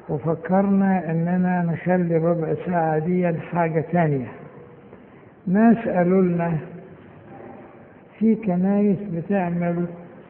وفكرنا اننا نخلي ربع ساعة دي حاجة تانية ناس قالوا لنا في كنايس بتعمل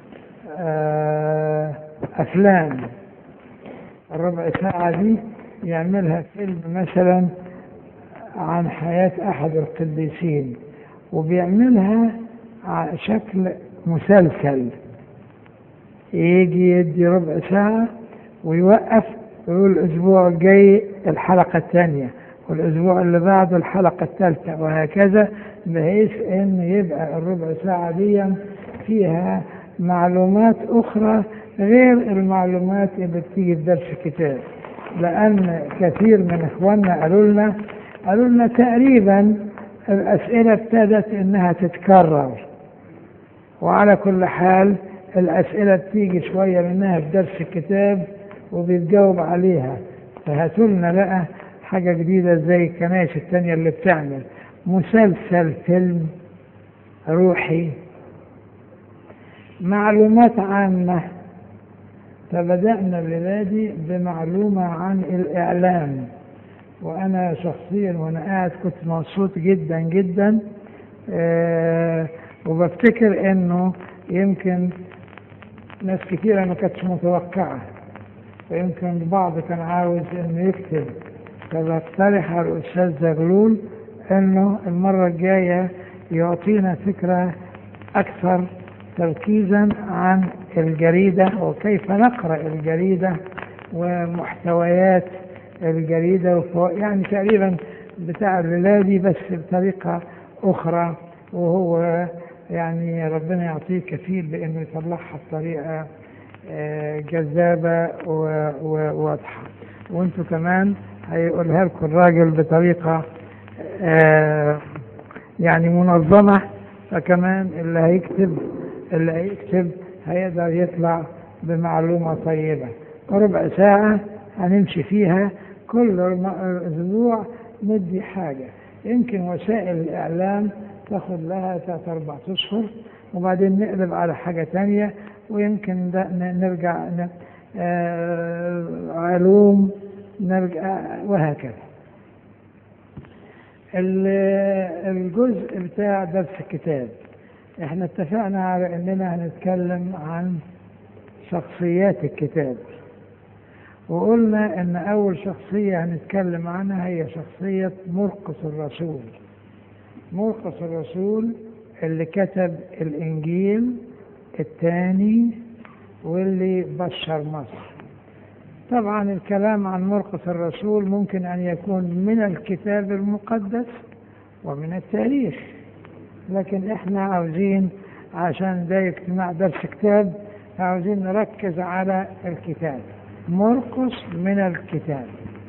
آه، افلام الربع ساعة دي يعملها فيلم مثلا عن حياة احد القديسين وبيعملها على شكل مسلسل يجي يدي ربع ساعة ويوقف ويقول الأسبوع الجاي الحلقة الثانية والأسبوع اللي بعده الحلقة الثالثة وهكذا بحيث إن يبقى الربع ساعة دي فيها معلومات أخرى غير المعلومات اللي بتيجي في درس الكتاب لأن كثير من إخواننا قالوا لنا قالوا لنا تقريبا الأسئلة ابتدت إنها تتكرر وعلى كل حال الأسئلة بتيجي شوية منها في درس الكتاب وبيتجاوب عليها فهاتوا لنا بقى حاجة جديدة زي الكنائس التانية اللي بتعمل مسلسل فيلم روحي معلومات عامة فبدأنا بلادي بمعلومة عن الإعلام وأنا شخصيا وأنا قاعد كنت مبسوط جدا جدا آه وبفتكر إنه يمكن ناس كتيرة ما كانتش متوقعة ويمكن البعض كان عاوز إنه يكتب فبقترح على الأستاذ زغلول إنه المرة الجاية يعطينا فكرة أكثر تركيزا عن الجريدة وكيف نقرأ الجريدة ومحتويات الجريدة وفو- يعني تقريبا بتاع الولادي بس بطريقة أخرى وهو يعني ربنا يعطيه كفيل بأنه يطلعها بطريقة آه، جذابة و- وواضحة وانتوا كمان هيقولها لكم الراجل بطريقة آه، يعني منظمة فكمان اللي هيكتب اللي هيكتب هيقدر يطلع بمعلومة طيبة ربع ساعة هنمشي فيها كل م- أسبوع ندي حاجة يمكن وسائل الإعلام تاخد لها ثلاث أربع أشهر وبعدين نقلب على حاجة تانية ويمكن ده ن- نرجع ن- آه، علوم نرجع وهكذا ال- الجزء بتاع درس الكتاب احنا اتفقنا على اننا هنتكلم عن شخصيات الكتاب وقلنا ان اول شخصية هنتكلم عنها هي شخصية مرقس الرسول مرقس الرسول اللي كتب الانجيل الثاني واللي بشر مصر طبعا الكلام عن مرقس الرسول ممكن ان يكون من الكتاب المقدس ومن التاريخ لكن احنا عاوزين عشان ده اجتماع درس كتاب عاوزين نركز على الكتاب مرقس من الكتاب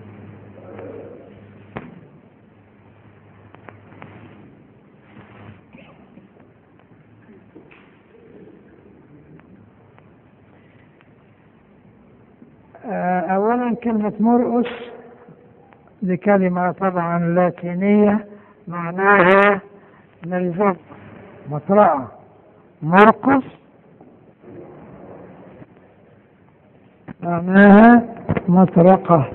آه، اولا كلمة مرقس دي كلمة طبعا لاتينية معناها ملزم مطرقة مرقس معناها مطرقة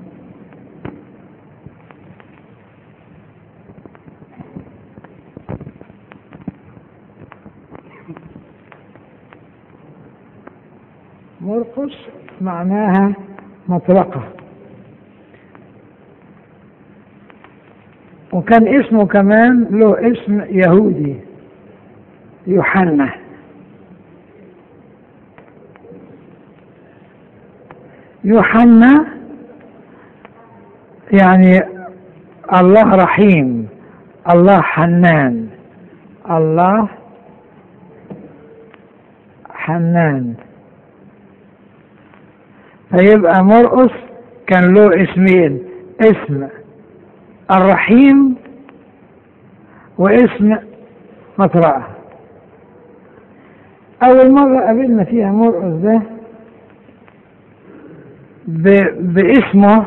مرقس معناها مطرقة وكان اسمه كمان له اسم يهودي يوحنا يوحنا يعني الله رحيم الله حنان الله حنان فيبقى مرقس كان له اسمين اسم الرحيم واسم مطرقة أول مرة قابلنا فيها مرقس ده ب- باسمه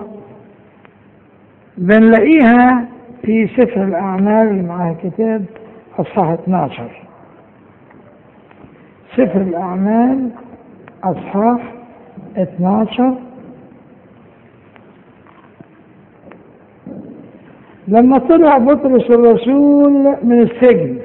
بنلاقيها في سفر الأعمال اللي معاها كتاب أصحاح 12 سفر الأعمال أصحاح 12 لما طلع بطرس الرسول من السجن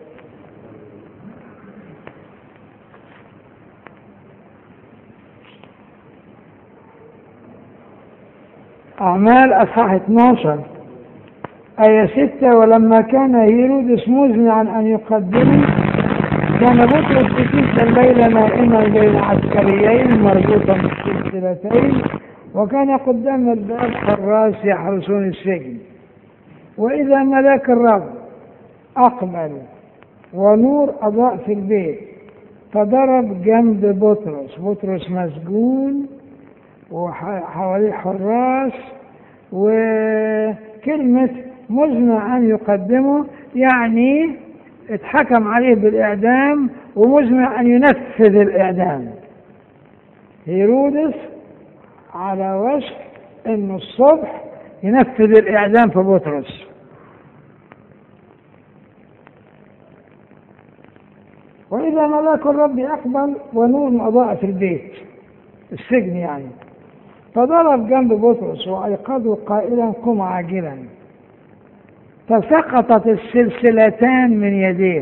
أعمال أصحاح 12 آية 6 ولما كان هيرودس مزمعا أن يقدمه كان بطرس في تلك الليلة نائما بين عسكريين مربوطا بسلسلتين وكان قدام الباب حراس يحرسون السجن وإذا ملاك الرب أقبل ونور أضاء في البيت فضرب جنب بطرس بطرس مسجون وحواليه حراس وكلمة مزمع أن يقدمه يعني اتحكم عليه بالإعدام ومزمع أن ينفذ الإعدام هيرودس على وشك أنه الصبح ينفذ الإعدام في بطرس وإذا ملاك الرب أقبل ونور أضاء في البيت السجن يعني فضرب جنب بطرس وأيقظه قائلا قم عاجلا فسقطت السلسلتان من يديه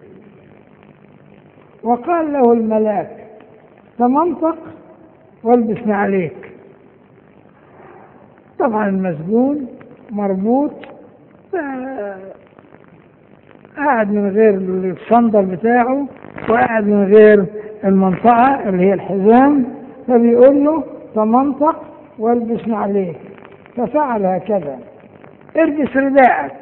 وقال له الملاك تمنطق والبس عليك طبعا المسجون مربوط قاعد من غير الصندل بتاعه وقاعد من غير المنطقة اللي هي الحزام فبيقول له تمنطق والبس عليك ففعل هكذا البس رداءك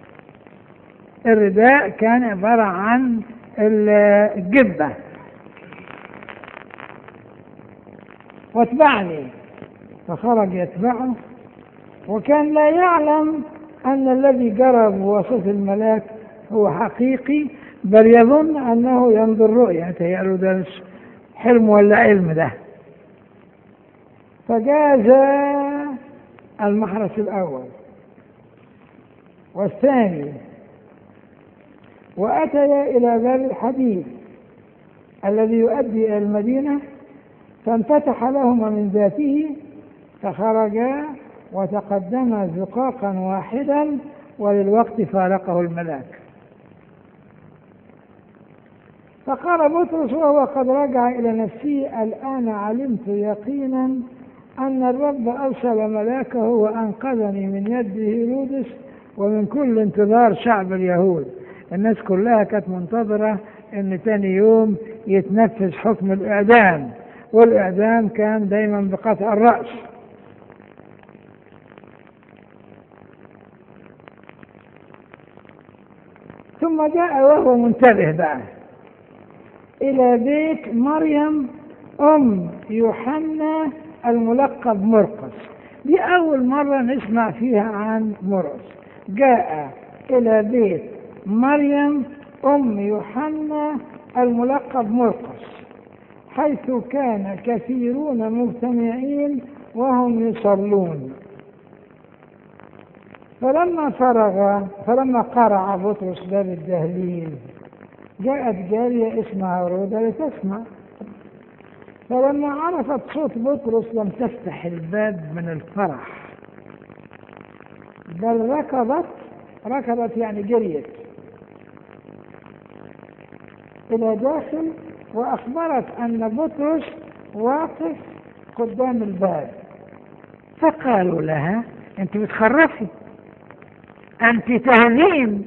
الرداء كان عبارة عن الجبة واتبعني فخرج يتبعه وكان لا يعلم أن الذي جرى بواسطة الملاك هو حقيقي بل يظن أنه ينظر رؤية تهيأله ده حلم ولا علم ده فجاز المحرس الأول والثاني وأتيا إلى باب الحديد الذي يؤدي إلى المدينة فانفتح لهما من ذاته فخرجا وتقدما زقاقا واحدا وللوقت فارقه الملاك فقال بطرس وهو قد رجع إلى نفسه الآن علمت يقينا أن الرب أرسل ملاكه وأنقذني من يد هيرودس ومن كل انتظار شعب اليهود الناس كلها كانت منتظرة ان تاني يوم يتنفذ حكم الاعدام والاعدام كان دايما بقطع الرأس ثم جاء وهو منتبه بقى إلى بيت مريم أم يوحنا الملقب مرقس دي أول مرة نسمع فيها عن مرقس جاء إلى بيت مريم أم يوحنا الملقب مرقس حيث كان كثيرون مجتمعين وهم يصلون فلما فرغ فلما قرع بطرس باب الدهليز جاءت جارية اسمها رودة لتسمع فلما عرفت صوت بطرس لم تفتح الباب من الفرح بل ركضت ركضت يعني جريت إلى داخل وأخبرت أن بطرس واقف قدام الباب فقالوا لها أنت بتخرفي أنت تهنين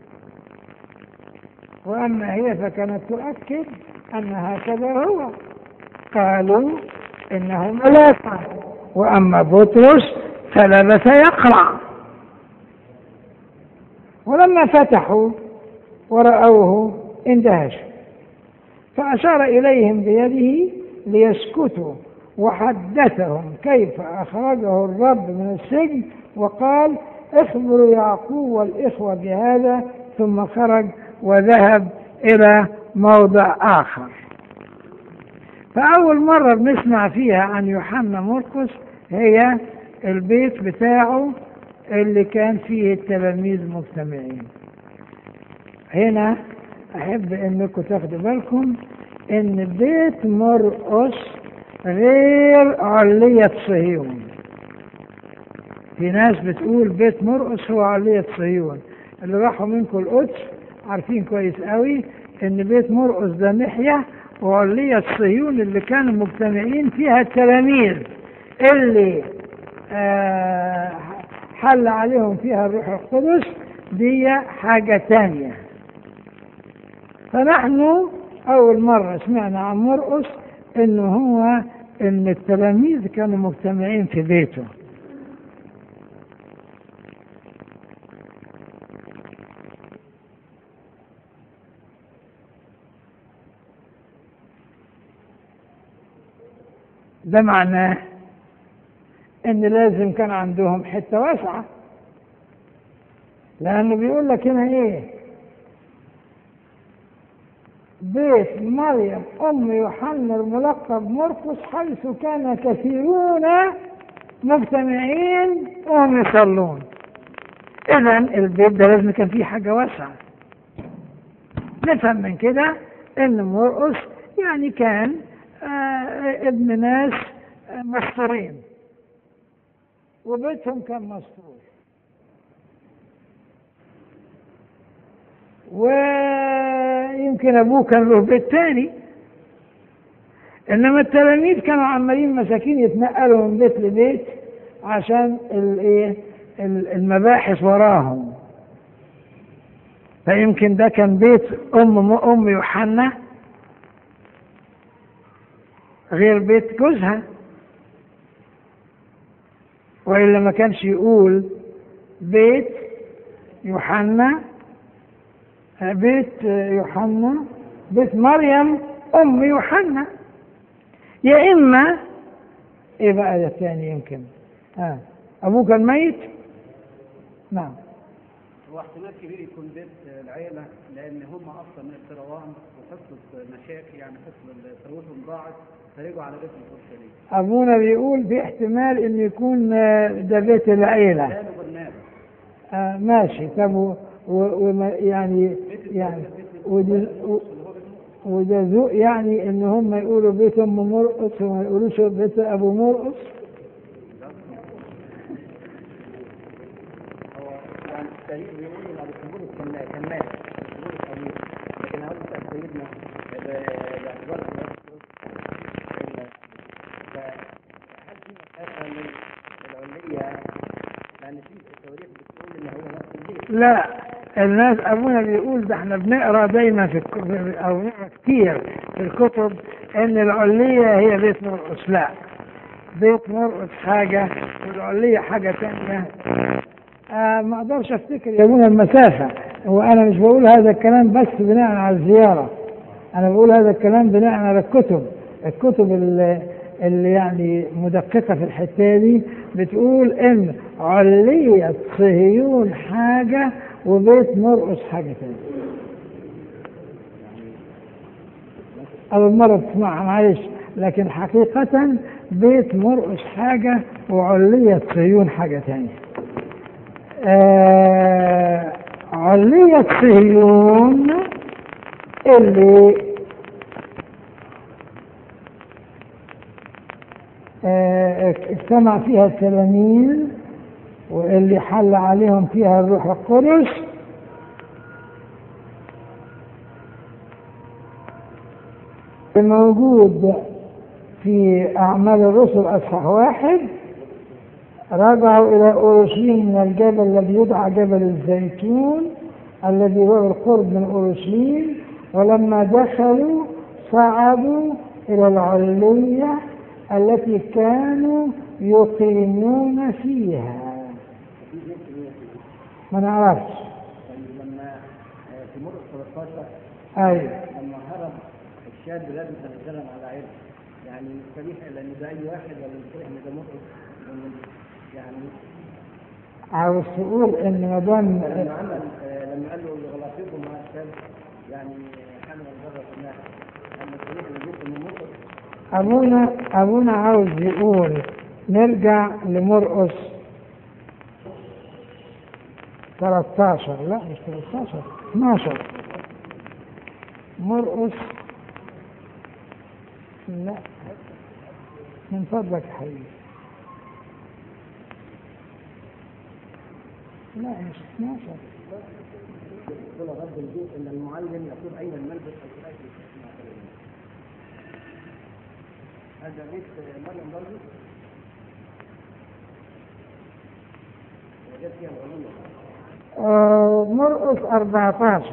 وأما هي فكانت تؤكد أن هكذا هو قالوا إنه ملاك وأما بطرس فلبث يقرع ولما فتحوا ورأوه اندهشوا فأشار إليهم بيده ليسكتوا وحدثهم كيف أخرجه الرب من السجن وقال اخبروا يعقوب والإخوة بهذا ثم خرج وذهب إلى موضع آخر فأول مرة بنسمع فيها عن يوحنا مرقس هي البيت بتاعه اللي كان فيه التلاميذ مجتمعين هنا أحب أنكم تاخدوا بالكم أن بيت مرقس غير علية صهيون في ناس بتقول بيت مرقس هو علية صهيون اللي راحوا منكم القدس عارفين كويس قوي ان بيت مرقس ده ناحية وعلية صهيون اللي كانوا مجتمعين فيها التلاميذ اللي آه حل عليهم فيها الروح القدس دي حاجة تانية فنحن أول مرة سمعنا عن مرقس إنه هو إن التلاميذ كانوا مجتمعين في بيته ده معناه ان لازم كان عندهم حته واسعه لانه بيقول لك هنا ايه بيت مريم ام يوحنا الملقب مرقس حيث كان كثيرون مجتمعين وهم يصلون اذا البيت ده لازم كان فيه حاجه واسعه نفهم من كده ان مرقس يعني كان آه ابن ناس آه مستورين وبيتهم كان مستور ويمكن ابوه كان له بيت تاني انما التلاميذ كانوا عمالين مساكين يتنقلوا من بيت لبيت عشان الايه المباحث وراهم فيمكن ده كان بيت ام ام يوحنا غير بيت جوزها والا ما كانش يقول بيت يوحنا بيت يوحنا بيت مريم ام يوحنا يا اما ايه بقى ده الثاني يمكن آه. ابوه كان ميت نعم هو احتمال كبير يكون بيت العيلة لأن هم أصلا من الثروان وحصة مشاكل يعني حصة ثروتهم ضاعت فرجعوا على بيت الأورشليم. ابونا بيقول في احتمال انه يكون ده بيت العيله كانوا برنامج آه ماشي طب و- و- وما- يعني يعني وده وده ذوق يعني ان هم يقولوا بيت ام مرقص وما يقولوش بيت ابو مرقص هو يعني التاريخ بيقول إن أبو سمبولس كان كان مات سمبولس أمير لكن عاوز أسأل سيدنا ب- باعتبار إن- فهل في مسافة من العلية لأن في التواريخ بتقول إن هو نفس البيت لا الناس ابونا بيقول ده احنا بنقرا دايما في الك- او بنقرا كتير في الكتب ان العليه هي بيت مرقص لا بيت مرقص حاجه والعليه حاجه ثانيه آه ما اقدرش افتكر يا ابونا المسافه هو انا مش بقول هذا الكلام بس بناء على الزياره انا بقول هذا الكلام بناء على الكتب الكتب اللي, اللي يعني مدققه في الحته دي بتقول ان عليه صهيون حاجه وبيت مرقص حاجه ثانيه أول مرة تسمعها معلش لكن حقيقة بيت مرقص حاجة وعلية صهيون حاجة ثانية آه علية صهيون اللي آه اجتمع فيها التلاميذ واللي حل عليهم فيها الروح القدس الموجود في أعمال الرسل أصحاح واحد رجعوا إلى أورشليم من الجبل الذي يدعى جبل الزيتون الذي هو القرب من أورشليم ولما دخلوا صعدوا إلى العلية التي كانوا يقيمون فيها ما نعرفش يعني لما آه، في مرقس 13 أيوة لما هرب الشاب لازم تتكلم على عيلة يعني صريح لان ده اي واحد ولا صريح ان ده مرقس يعني عاوز تقول إن ما دام لما عمل آه، لما قال له غلاطيكم مع الشاب يعني حمل الجرة في الناس لما صريح وجود من مرقس أبونا أبونا عاوز يقول نرجع لمرقس 13 لا مش 13 12 مرقس لا من فضلك يا حبيبي لا مش 12 يقول رب البيت ان المعلم يقول اين الملبس الفلاني هذا بيت مريم برضه وجدت فيها الغنية آه، مرقس 14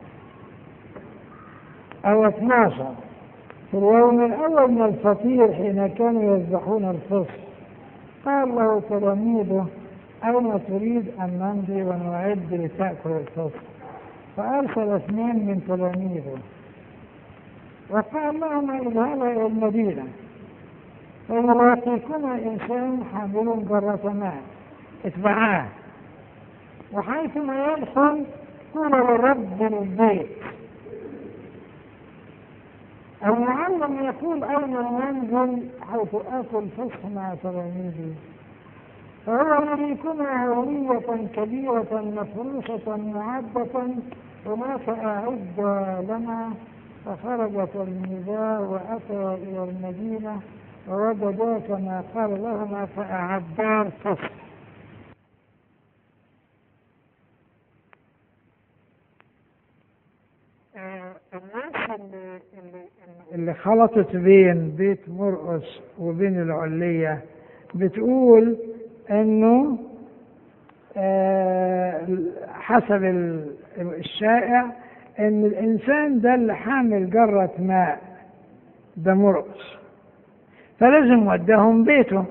أو 12 في اليوم الأول من الفطير حين كانوا يذبحون الفصل قال له تلاميذه أين تريد أن نمضي ونعد لتأكل الفصل فأرسل اثنين من تلاميذه وقال لهم اذهبا إلى المدينة فيلاقيكما إنسان حامل جرة ماء اتبعاه وحيثما يدخل قول لرب البيت المعلم يقول أين المنزل حيث آكل فصح مع تلاميذي فهو يريكنا هوية كبيرة مفروشة معدة هناك أعد لنا فخرج تلميذا وأتى إلى المدينة ووجدا كما قال لهما فأعدا الفصح آه، الناس اللي, اللي, اللي خلطت بين بيت مرقس وبين العلية بتقول انه آه، حسب ال- الشائع ان الانسان ده اللي حامل جرة ماء ده مرقس فلازم وداهم بيته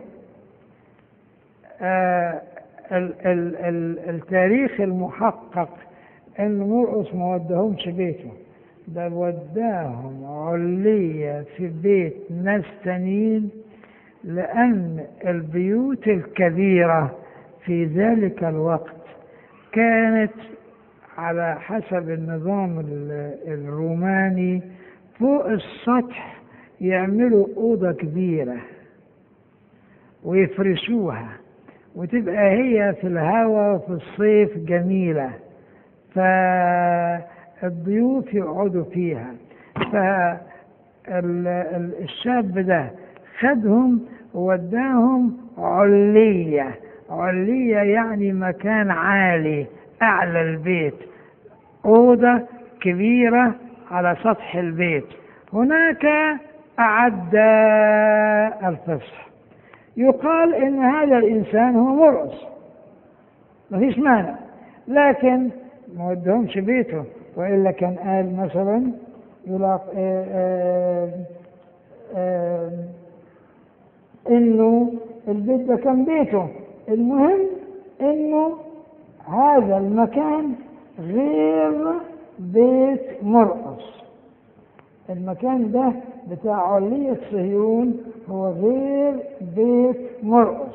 آه، ال ال ال التاريخ المحقق ان مرقس ما وداهمش بيته ده وداهم علية في بيت ناس تانيين لأن البيوت الكبيرة في ذلك الوقت كانت على حسب النظام ال- الروماني فوق السطح يعملوا أوضة كبيرة ويفرشوها وتبقى هي في الهواء في الصيف جميلة فالضيوف يقعدوا فيها فالشاب ده خدهم ووداهم علية علية يعني مكان عالي أعلى البيت أوضة كبيرة على سطح البيت هناك أعد الفصح يقال إن هذا الإنسان هو مرقص ما فيش مانع لكن ما ودهمش بيته وإلا كان قال مثلا يلاق آه آه آه إنه البيت ده كان بيته المهم إنه هذا المكان غير بيت مرقص المكان ده بتاع علية صهيون هو غير بيت مرقص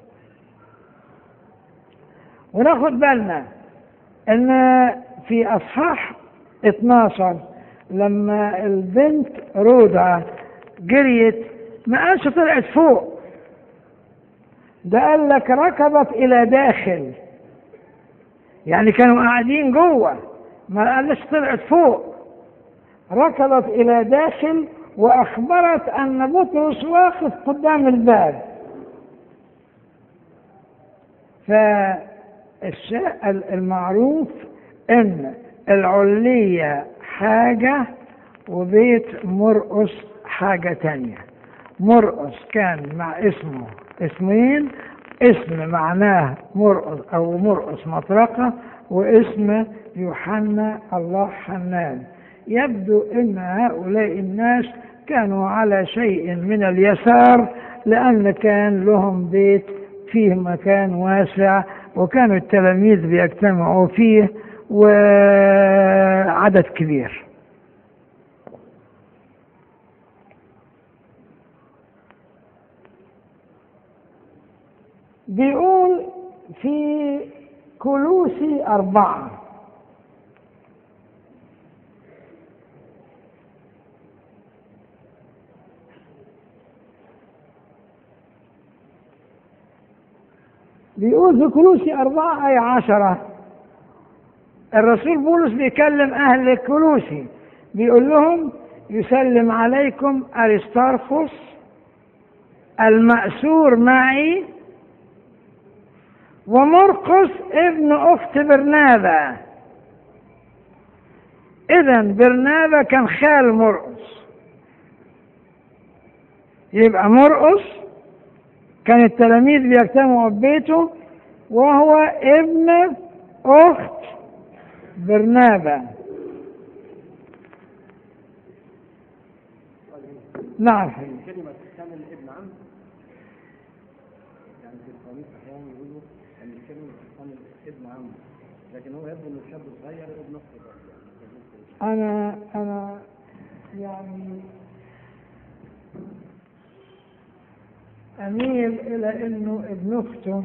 وناخد بالنا ان في اصحاح 12 لما البنت رودع جريت ما قالش طلعت فوق ده قال لك ركبت الى داخل يعني كانوا قاعدين جوه ما قالش طلعت فوق ركضت الى داخل واخبرت ان بطرس واقف قدام الباب فالشيء المعروف ان العلية حاجة وبيت مرقص حاجة تانية مرقص كان مع اسمه اسمين اسم معناه مرقص او مرقص مطرقة واسم يوحنا الله حنان يبدو ان هؤلاء الناس كانوا على شيء من اليسار لان كان لهم بيت فيه مكان واسع وكانوا التلاميذ بيجتمعوا فيه وعدد كبير بيقول في كلوسي أربعة بيقول في كلوسي أربعة أي عشرة الرسول بولس بيكلم أهل كلوسي بيقول لهم يسلم عليكم أرستارخوس المأسور معي ومرقس ابن أخت برنابا إذا برنابا كان خال مرقس يبقى مرقس كان التلاميذ بيجتمعوا في بيته وهو ابن أخت برنابا نعم حبيبي كلمة كامل ابن عم يعني في القميص أحيانا يقولوا أن الكلمة كامل ابن عم لكن هو يبدو إنه شاب صغير ابن أخته برضه يعني أنا أنا يعني أميل إلى إنه ابن أخته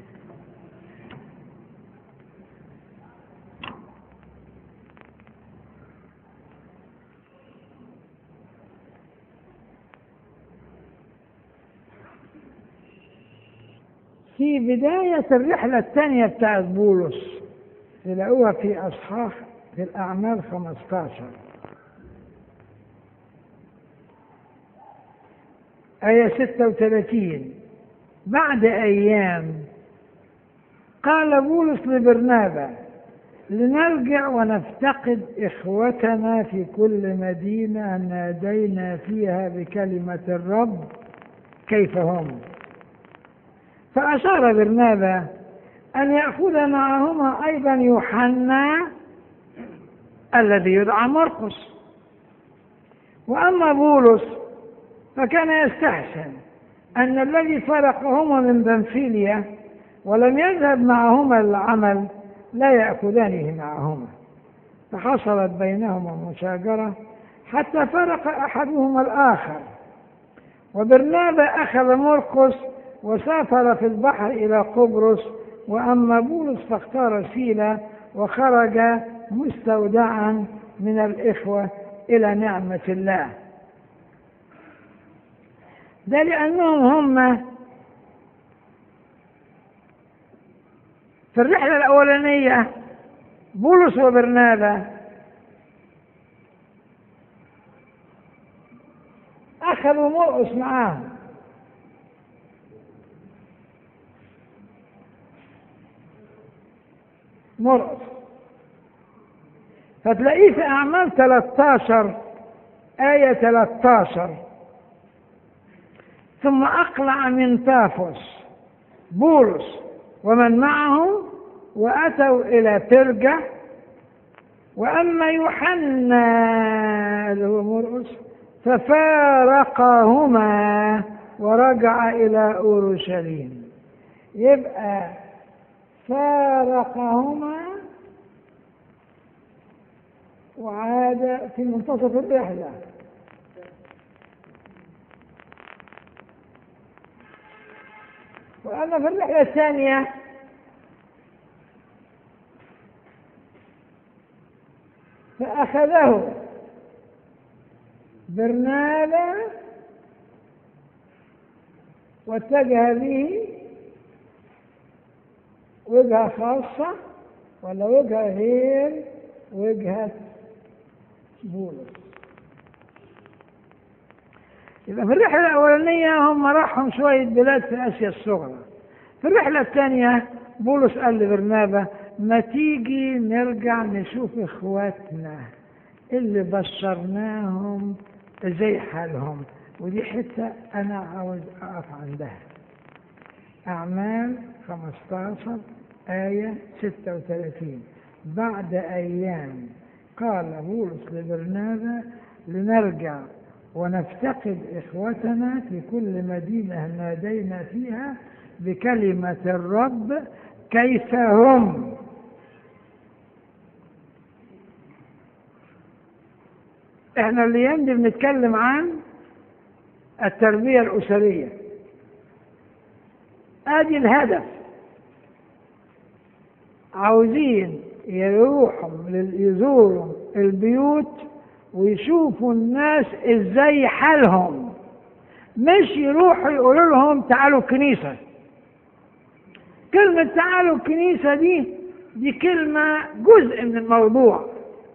في بداية الرحلة الثانية بتاعت بولس تلاقوها في أصحاح في الأعمال 15 آية 36 بعد أيام قال بولس لبرنابا لنرجع ونفتقد إخوتنا في كل مدينة نادينا فيها بكلمة الرب كيف هم فأشار برنابا أن يأخذ معهما أيضا يوحنا الذي يدعى مرقس وأما بولس فكان يستحسن أن الذي فرقهما من بنفيليا ولم يذهب معهما العمل لا يأخذانه معهما فحصلت بينهما مشاجرة حتى فرق أحدهما الآخر وبرنابا أخذ مرقس وسافر في البحر إلى قبرص وأما بولس فاختار سيلا وخرج مستودعا من الإخوة إلى نعمة الله ده لأنهم هم في الرحلة الأولانية بولس وبرنابا أخذوا مرقس معاهم مرقس فتلاقيه في أعمال 13 آية 13 ثم أقلع من بافوس بولس ومن معه وأتوا إلى ترجع وأما يوحنا اللي هو مرقس ففارقهما ورجع إلى أورشليم يبقى فارقهما وعاد في منتصف الرحلة وأما في الرحلة الثانية فأخذه برنابا واتجه به وجهة خاصة ولا وجهة غير وجهة بولس يبقى في الرحلة الأولانية هم راحوا شوية بلاد في آسيا الصغرى في الرحلة الثانية بولس قال لبرنابا ما تيجي نرجع نشوف إخواتنا اللي بشرناهم زي حالهم ودي حتة أنا عاوز أقف عندها أعمال 15 آية 36 بعد أيام قال بولس لبرنابا لنرجع ونفتقد إخوتنا في كل مدينة نادينا فيها بكلمة الرب كيف هم احنا الايام دي بنتكلم عن التربية الأسرية ادي الهدف عاوزين يروحوا يزوروا البيوت ويشوفوا الناس ازاي حالهم مش يروحوا يقولوا لهم تعالوا الكنيسة كلمة تعالوا الكنيسة دي دي كلمة جزء من الموضوع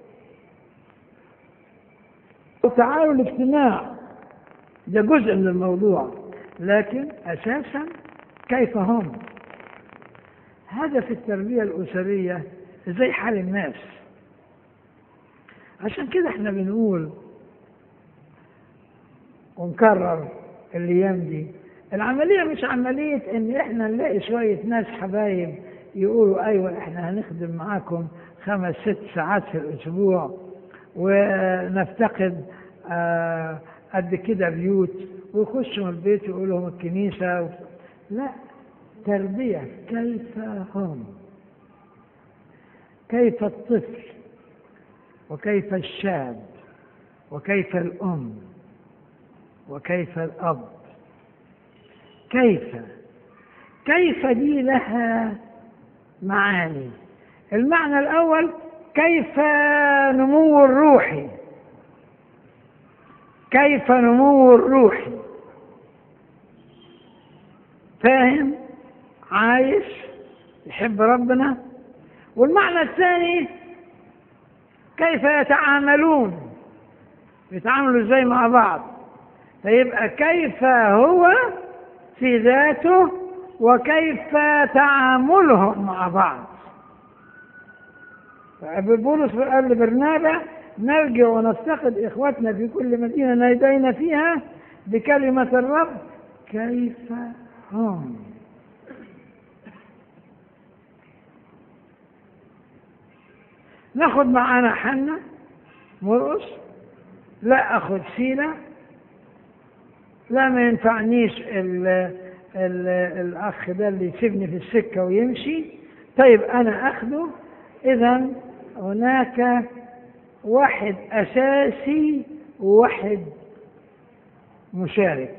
وتعالوا الاجتماع ده جزء من الموضوع لكن أساسا كيف هم هدف التربية الأسرية ازاي حال الناس عشان كده احنا بنقول ونكرر الايام دي العملية مش عملية ان احنا نلاقي شوية ناس حبايب يقولوا ايوه احنا هنخدم معاكم خمس ست ساعات في الاسبوع ونفتقد آه قد كده بيوت ويخشوا البيت ويقولوا لهم الكنيسة لا تربية كيف هم كيف الطفل وكيف الشاب وكيف الأم وكيف الأب كيف كيف دي لها معاني المعنى الأول كيف نمو الروحي كيف نمو الروحي فاهم عايش يحب ربنا والمعنى الثاني كيف يتعاملون يتعاملوا ازاي مع بعض فيبقى كيف هو في ذاته وكيف تعاملهم مع بعض بولس قال لبرنابا نرجع ونفتقد اخوتنا في كل مدينه نادينا فيها بكلمه الرب كيف هم ناخد معانا حنة مرقص لا اخد سيلة لا ما ينفعنيش ال ال الاخ ده اللي يسيبني في السكة ويمشي طيب انا اخده اذا هناك واحد اساسي وواحد مشارك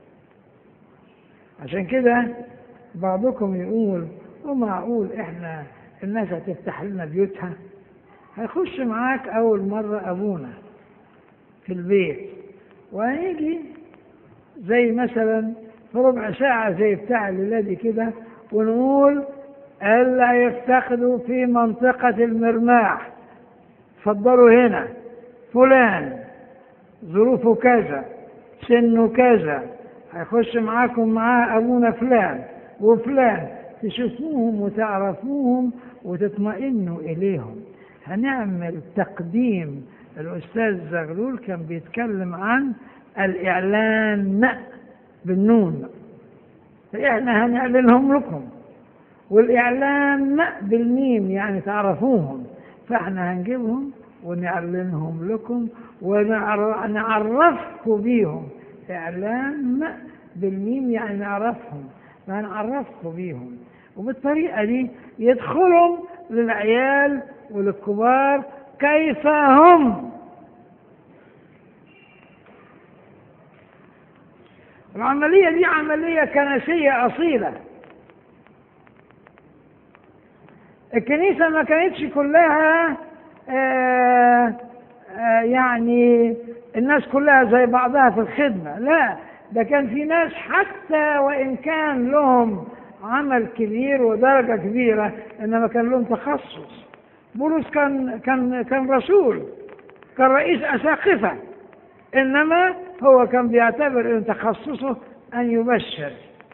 عشان كده بعضكم يقول ومعقول احنا الناس هتفتح لنا بيوتها هيخش معاك اول مرة ابونا في البيت وهيجي زي مثلا في ربع ساعة زي بتاع الليلة دي كده ونقول ألا يفتقدوا في منطقة المرماح تفضلوا هنا فلان ظروفه كذا سنه كذا هيخش معاكم معاه أبونا فلان وفلان تشوفوهم وتعرفوهم وتطمئنوا إليهم هنعمل تقديم الأستاذ زغلول كان بيتكلم عن الإعلان بالنون فإحنا هنعلنهم لكم والإعلان بالميم يعني تعرفوهم فإحنا هنجيبهم ونعلنهم لكم ونعرفكم بيهم إعلان بالميم يعني نعرفهم فهنعرفكم بيهم وبالطريقة دي يدخلوا للعيال وللكبار كيف هم العملية دي عملية كنسية أصيلة الكنيسة ما كانتش كلها آآ آآ يعني الناس كلها زي بعضها في الخدمة لا ده كان في ناس حتى وإن كان لهم عمل كبير ودرجة كبيرة إنما كان لهم تخصص بولس كان كان كان رسول كان رئيس أساقفة إنما هو كان بيعتبر إن تخصصه أن يبشر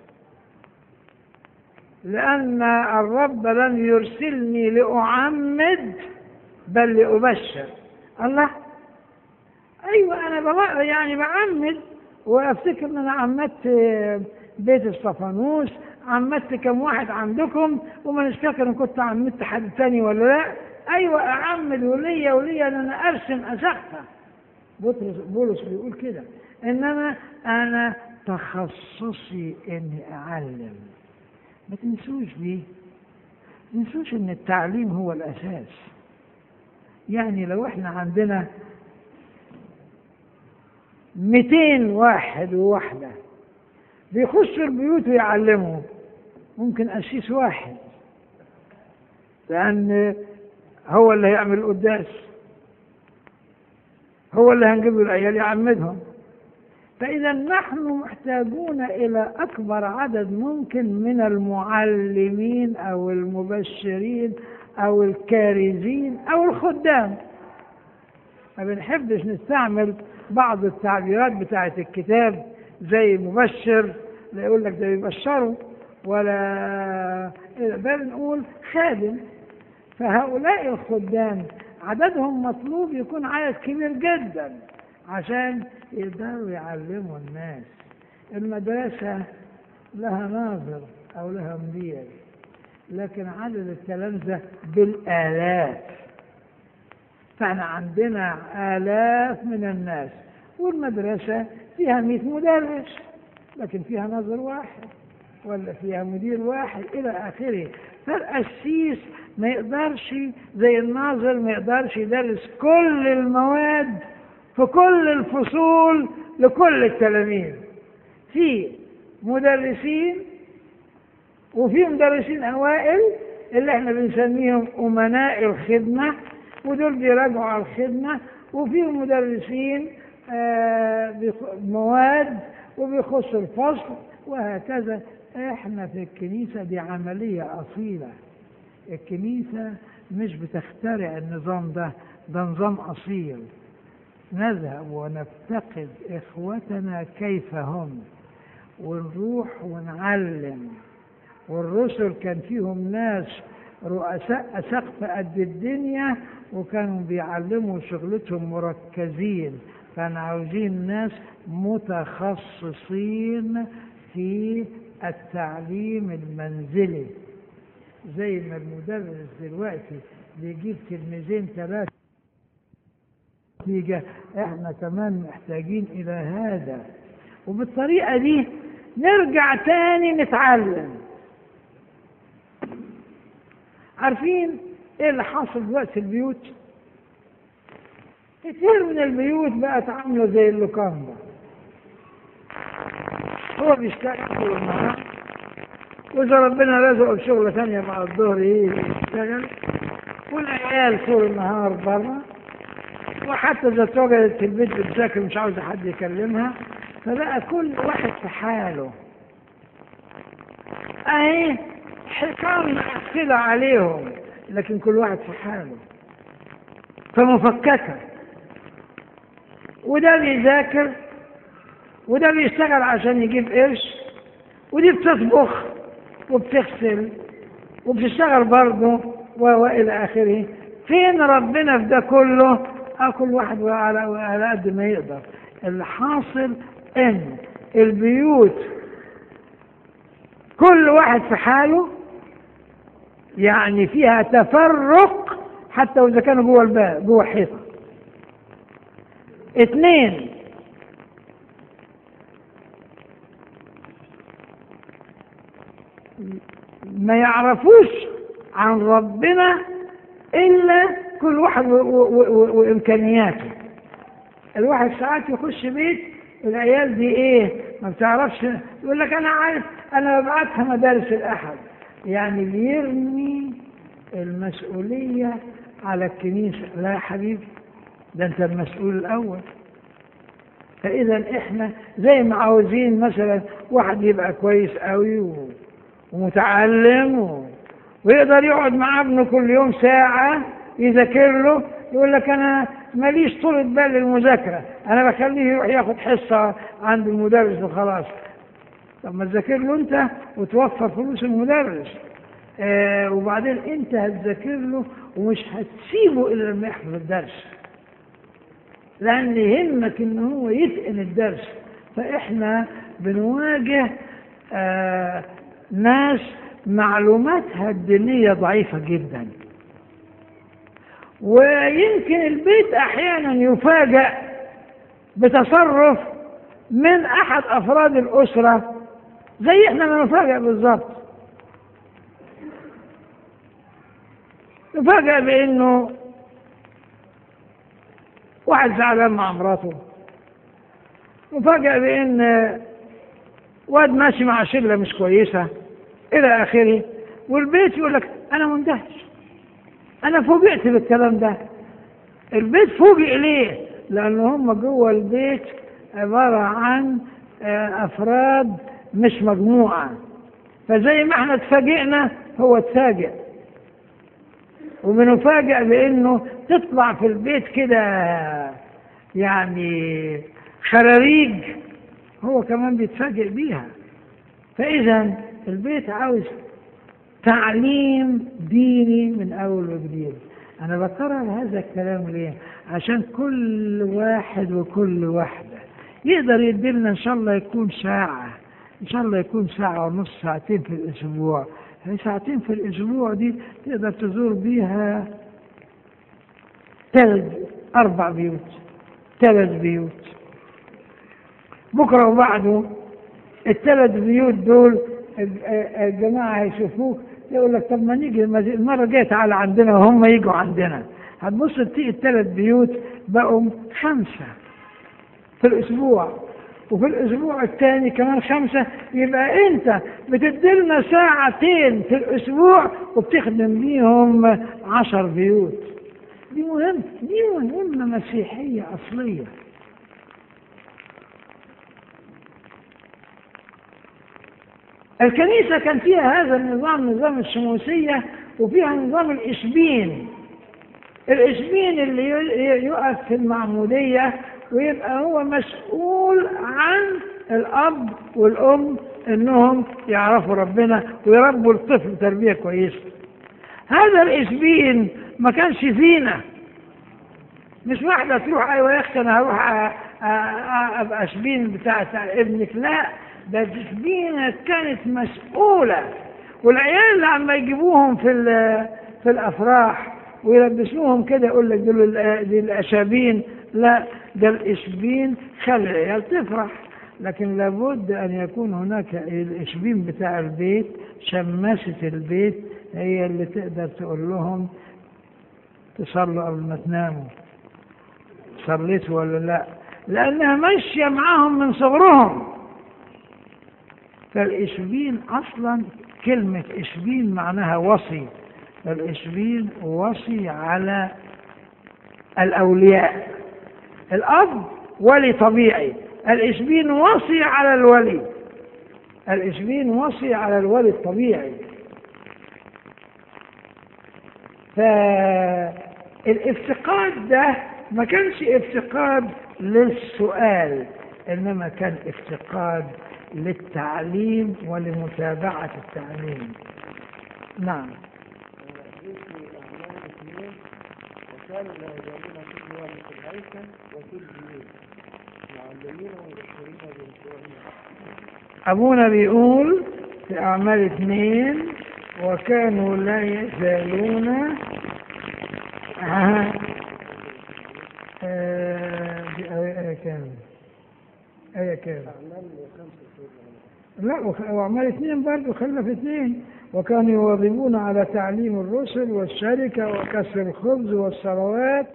لأن الرب لم يرسلني لأعمد بل لأبشر الله أيوة أنا ببقى يعني بعمد وأفتكر إن أنا عمدت بيت الصفانوس عمدت كم واحد عندكم وما نفتكر إن كنت عمدت حد تاني ولا لا أيوة أعمد وليا وليا إن أنا أرسم أسقفة بطرس بولس بيقول كده إنما أنا تخصصي إني أعلم ما تنسوش دي ما تنسوش إن التعليم هو الأساس يعني لو إحنا عندنا 200 واحد وواحدة بيخشوا البيوت ويعلموا ممكن أسيس واحد لأن هو اللي هيعمل القداس هو اللي هنجيب له العيال يعمدهم فإذا نحن محتاجون إلى أكبر عدد ممكن من المعلمين أو المبشرين أو الكارزين أو الخدام ما بنحبش نستعمل بعض التعبيرات بتاعة الكتاب زي مبشر لا يقول لك ده بيبشروا ولا بل نقول خادم فهؤلاء الخدام عددهم مطلوب يكون عدد كبير جدا عشان يقدروا يعلموا الناس المدرسة لها ناظر أو لها مدير لكن عدد التلامذة بالآلاف فاحنا عندنا آلاف من الناس والمدرسة فيها 100 مدرس لكن فيها ناظر واحد ولا فيها مدير واحد إلى آخره فالقسيس ما يقدرش زي الناظر ما يقدرش يدرس كل المواد في كل الفصول لكل التلاميذ في مدرسين وفي مدرسين أوائل اللي احنا بنسميهم أمناء الخدمة ودول بيراجعوا على الخدمة وفي مدرسين آه مواد وبيخصوا الفصل وهكذا احنا في الكنيسة دي عملية أصيلة الكنيسة مش بتخترع النظام ده ده نظام أصيل نذهب ونفتقد إخوتنا كيف هم ونروح ونعلم والرسل كان فيهم ناس رؤساء سقف قد الدنيا وكانوا بيعلموا شغلتهم مركزين كانوا عاوزين ناس متخصصين في التعليم المنزلي زي ما المدرس دلوقتي بيجيب تلميذين ثلاثة نتيجة احنا كمان محتاجين الى هذا وبالطريقة دي نرجع تاني نتعلم عارفين ايه اللي حاصل دلوقتي في البيوت كتير من البيوت بقت عاملة زي اللوكاندا هو بيشتغل طول النهار وإذا ربنا رزقه بشغلة ثانية مع الظهر ايه يشتغل والعيال طول النهار بره وحتى إذا اتوجدت في البيت بتذاكر مش عاوزة حد يكلمها فبقى كل واحد في حاله أهي حكام مقفلة عليهم لكن كل واحد في حاله فمفككة وده بيذاكر وده بيشتغل عشان يجيب قرش ودي بتطبخ وبتغسل وبتشتغل برضه والى اخره فين ربنا في ده كله اه كل واحد على على قد ما يقدر اللي حاصل ان البيوت كل واحد في حاله يعني فيها تفرق حتى واذا كانوا جوه الباب جوه الحيطه اثنين ما يعرفوش عن ربنا الا كل واحد وامكانياته الواحد ساعات يخش بيت العيال دي ايه ما بتعرفش يقول لك انا عارف انا ببعتها مدارس الاحد يعني بيرمي المسؤوليه على الكنيسه لا يا حبيبي ده انت المسؤول الاول فاذا احنا زي ما عاوزين مثلا واحد يبقى كويس قوي و... ومتعلم و... ويقدر يقعد مع ابنه كل يوم ساعة يذاكر له يقول لك أنا ماليش طولة بال للمذاكرة أنا بخليه يروح ياخد حصة عند المدرس وخلاص طب ما تذاكر له أنت وتوفر فلوس المدرس آه وبعدين أنت هتذاكر له ومش هتسيبه إلا لما يحفظ الدرس لأن يهمك إن هو يتقن الدرس فإحنا بنواجه آه ناس معلوماتها الدينية ضعيفة جدا ويمكن البيت أحيانا يفاجأ بتصرف من أحد أفراد الأسرة زي إحنا ما نفاجأ بالظبط نفاجأ بأنه واحد زعلان مع مراته نفاجأ بأن واد ماشي مع شلة مش كويسة إلى آخره والبيت يقول لك أنا مندهش أنا فوجئت بالكلام ده البيت فوجئ ليه؟ لأن هم جوه البيت عبارة عن أفراد مش مجموعة فزي ما احنا اتفاجئنا هو اتفاجئ وبنفاجئ بأنه تطلع في البيت كده يعني خراريج هو كمان بيتفاجئ بيها فإذا البيت عاوز تعليم ديني من أول وجديد أنا بكرر هذا الكلام ليه؟ عشان كل واحد وكل واحدة يقدر يديلنا إن شاء الله يكون ساعة إن شاء الله يكون ساعة ونص ساعتين في الأسبوع هي ساعتين في الأسبوع دي تقدر تزور بيها ثلاث أربع بيوت ثلاث بيوت بكرة وبعده الثلاث بيوت دول الجماعة هيشوفوك يقول لك طب ما نيجي المرة الجاية تعالى عندنا وهم يجوا عندنا هتبص تلاقي الثلاث بيوت بقوا خمسة في الأسبوع وفي الأسبوع الثاني كمان خمسة يبقى أنت بتديلنا ساعتين في الأسبوع وبتخدم بيهم عشر بيوت دي مهم دي مهمة مسيحية أصلية الكنيسة كان فيها هذا النظام نظام الشموسية وفيها نظام الإشبين الإشبين اللي يقف في المعمودية ويبقى هو مسؤول عن الأب والأم إنهم يعرفوا ربنا ويربوا الطفل تربية كويسة هذا الإشبين ما كانش فينا مش واحدة تروح أيوة يا أختي أنا هروح أبقى أشبين بتاع ابنك لا ده تشبينة كانت مسؤولة والعيال اللي عم يجيبوهم في في الافراح ويلبسوهم كده يقول لك دول دي الاشابين لا ده الاشبين خلي العيال تفرح لكن لابد ان يكون هناك الاشبين بتاع البيت شماسة البيت هي اللي تقدر تقول لهم تصلوا قبل ما تناموا صليتوا ولا لا لانها ماشيه معاهم من صغرهم فالإشبين أصلا كلمة إشبين معناها وصي فالإشبين وصي على الأولياء الأب ولي طبيعي الإشبين وصي على الولي الإشبين وصي على الولي الطبيعي فالافتقاد ده ما كانش افتقاد للسؤال إنما كان افتقاد للتعليم ولمتابعة التعليم نعم وكانوا لا يزالون كل يوم في الهيكل وفي البيوت معلمين ومبشرين بالقرآن أبونا بيقول في أعمال اثنين وكانوا لا يزالون آه آه دي آية كام؟ آية كام؟ لا وخ- وأعمال اثنين برضه خلى في اثنين وكانوا يواظبون على تعليم الرسل والشركة وكسر الخبز والصلوات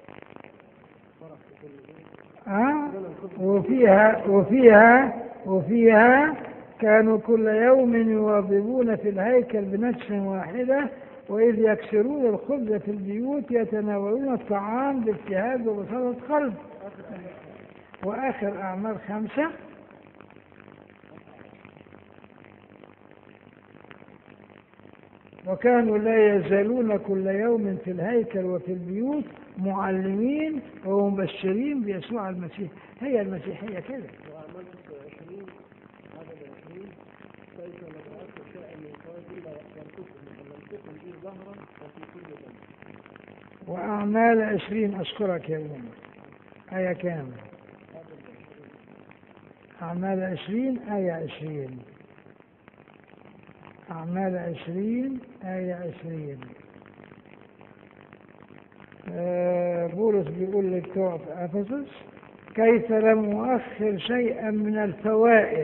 آه وفيها وفيها وفيها كانوا كل يوم يواظبون في الهيكل بنفس واحدة وإذ يكسرون الخبز في البيوت يتناولون الطعام باجتهاد وبصلة قلب وآخر أعمال خمسة وكانوا لا يزالون كل يوم في الهيكل وفي البيوت معلمين ومبشرين بيسوع المسيح هي المسيحية كده وأعمال 20 عدد 20 كيف لم أكن شيئا من قوتي لا يأخرتكم ولم تكن لي ظهرا وفي كل ذنب وأعمال عشرين أشكرك يا ابني آية كام أعمال عشرين آية عشرين أعمال عشرين آية عشرين آه، بولس بيقول لبتوع في أفسس كيف لم أؤخر شيئا من الفوائد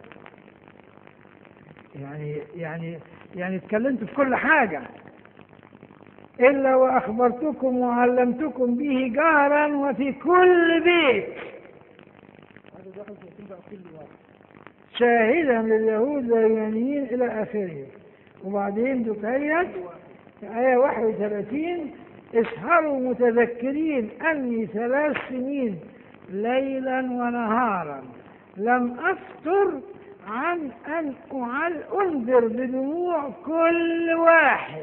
يعني يعني يعني اتكلمت في كل حاجة إلا وأخبرتكم وعلمتكم به جهرا وفي كل بيت عدد 31 بقى كل واحد شاهدا لليهود واليونانيين إلى آخره وبعدين دكيت في آية 31 اسهروا متذكرين أني ثلاث سنين ليلا ونهارا لم أفتر عن أن أعل أنذر بدموع كل واحد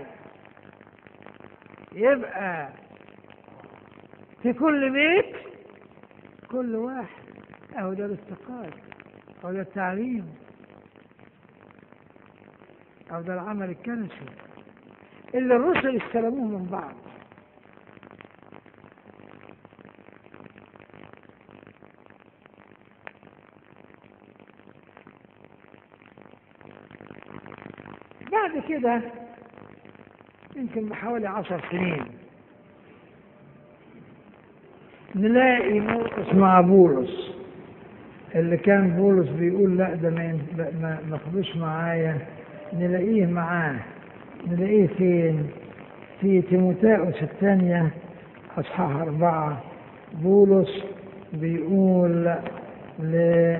يبقى في كل بيت كل واحد أهو ده الاستقامة أو ده التعليم أو ده العمل الكنسي اللي الرسل استلموه من بعض بعد كده يمكن بحوالي عشر سنين نلاقي مرقس مع بولس اللي كان بولس بيقول لا ده ما ين- لا- ما ما تاخدوش معايا نلاقيه معاه نلاقيه فين؟ في تيموثاوس الثانية أصحاح أربعة بولس بيقول ل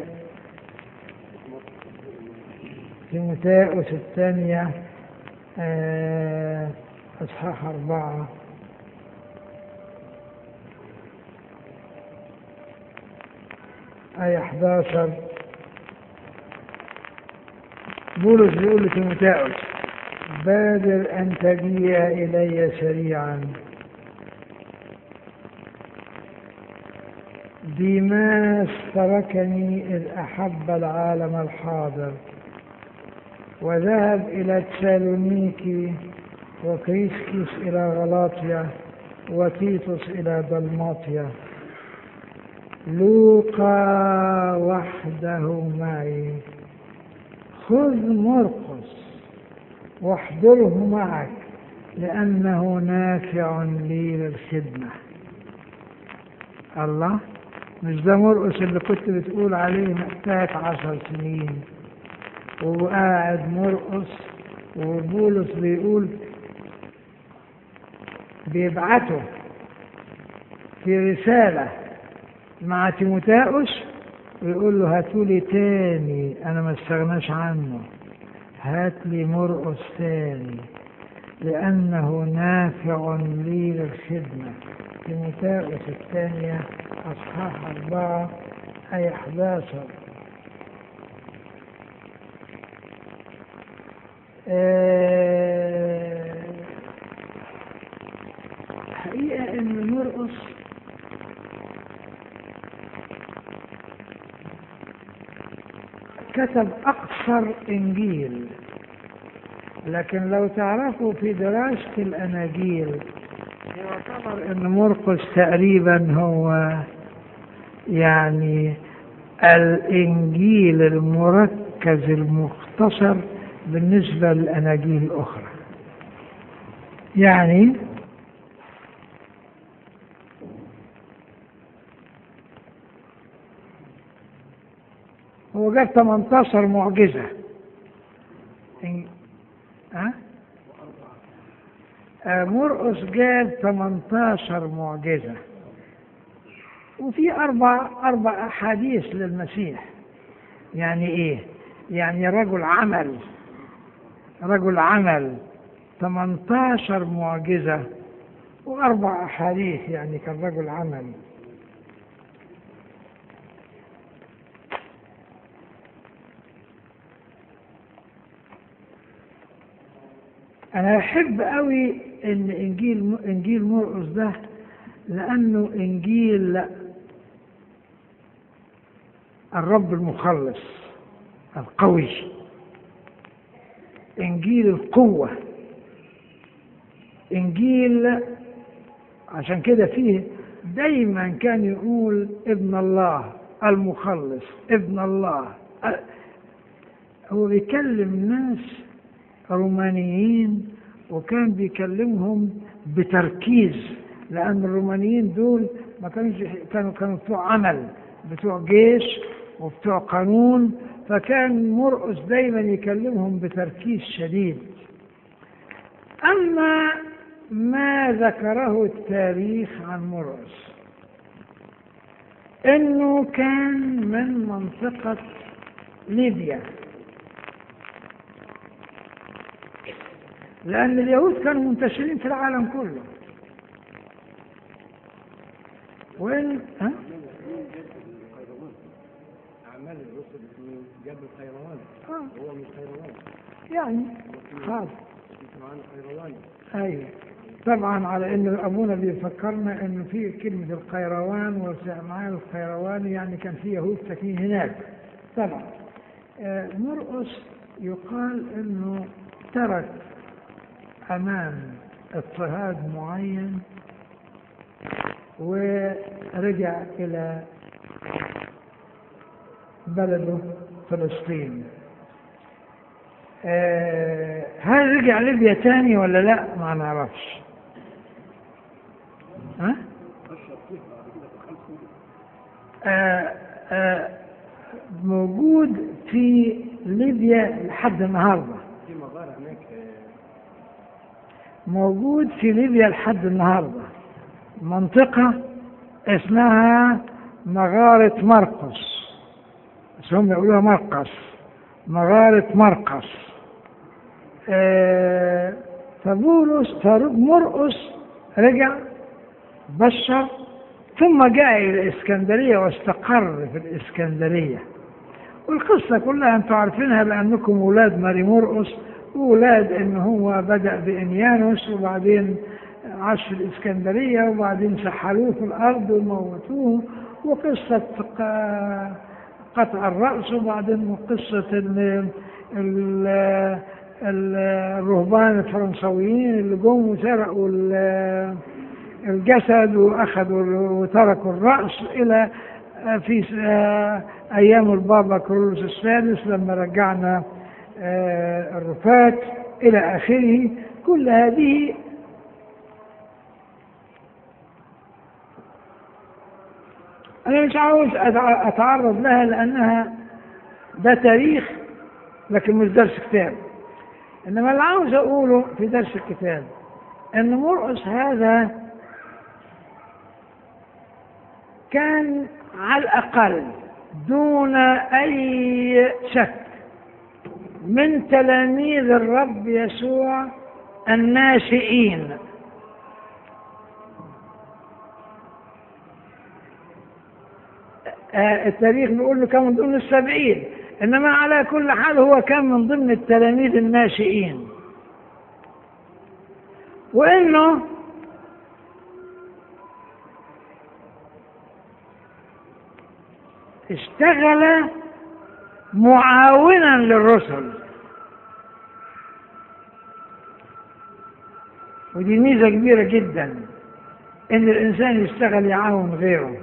تيموثاوس الثانية آه، أصحاح أربعة آية 11 بولس بيقول لتيموثاوس بادر أن تجيء إلي سريعا ديماس تركني إذ أحب العالم الحاضر وذهب إلى تسالونيكي وكريسكيس إلى غلاطيا وتيتوس إلى دلماطيا لوقا وحده معي خذ مرقس واحضره معك لأنه نافع لي للخدمة الله مش ده مرقس اللي كنت بتقول عليه محتاج عشر سنين وقاعد مرقس وبولس بيقول بيبعته في رسالة مع تيموتاوس ويقول له هاتولي تاني انا ما استغناش عنه هات لي مرقس تاني لانه نافع لي للخدمة تيموتاوس الثانية اصحاح اربعة اي 11 آه، حقيقة ان مرقس كتب أقصر إنجيل لكن لو تعرفوا في دراسة الأناجيل يعتبر أن مرقس تقريبا هو يعني الإنجيل المركز المختصر بالنسبة للأناجيل الأخرى يعني هو جاب 18 معجزة إن- ها؟ آه، مرقس جاب 18 معجزة وفي أربع أربع أحاديث للمسيح يعني إيه؟ يعني رجل عمل رجل عمل 18 معجزة وأربع أحاديث يعني كان رجل عمل أنا أحب قوي إن إنجيل إنجيل مرقس ده لأنه إنجيل الرب المخلص القوي إنجيل القوة إنجيل عشان كده فيه دايما كان يقول ابن الله المخلص ابن الله هو بيكلم ناس رومانيين وكان بيكلمهم بتركيز لأن الرومانيين دول ما كانوش كانوا كانوا بتوع عمل بتوع جيش وبتوع قانون فكان مرقس دايما يكلمهم بتركيز شديد أما ما ذكره التاريخ عن مرقس انه كان من منطقة ليبيا لأن اليهود كانوا منتشرين في العالم كله وين ها؟ أعمال الرسل من جاب الخيروان آه. هو من خيروان يعني خلاص اسمه عن خيروان ايوه طبعا على ان ابونا بيفكرنا انه في كلمه القيروان وسمعان القيروان يعني كان في يهود ساكنين هناك طبعا آه، مرقس يقال انه ترك أمام اضطهاد معين ورجع إلى بلده فلسطين آه، هل رجع ليبيا تاني ولا لا ما نعرفش ها؟ آه، آه، موجود في ليبيا لحد النهارده في مغارة هناك موجود في ليبيا لحد النهارده منطقة اسمها مغارة مرقس بس هم يقولوها مرقس مغارة مرقس آه، فبولس مرقس رجع بشر ثم جاء إلى الإسكندرية واستقر في الإسكندرية والقصة كلها أنتم عارفينها لأنكم أولاد ماري مرقس وأولاد إن هو بدأ بإنيانوس وبعدين عاش في الإسكندرية وبعدين سحلوه في الأرض وموتوه وقصة ق- قطع الرأس وبعدين قصة ال- ال- ال- الرهبان الفرنسويين اللي جم وسرقوا ال- الجسد واخذوا وتركوا الراس الى في ايام البابا كرولوس السادس لما رجعنا آه، الرفات الى اخره كل هذه انا مش عاوز أتع- اتعرض لها لانها ده تاريخ لكن مش درس كتاب انما اللي عاوز اقوله في درس الكتاب ان مرقس هذا كان على الأقل دون أي شك من تلاميذ الرب يسوع الناشئين آه، التاريخ بيقول له كان من ضمن السبعين إنما على كل حال هو كان من ضمن التلاميذ الناشئين وإنه اشتغل معاونا للرسل ودي ميزة كبيرة جدا ان الانسان يشتغل يعاون غيره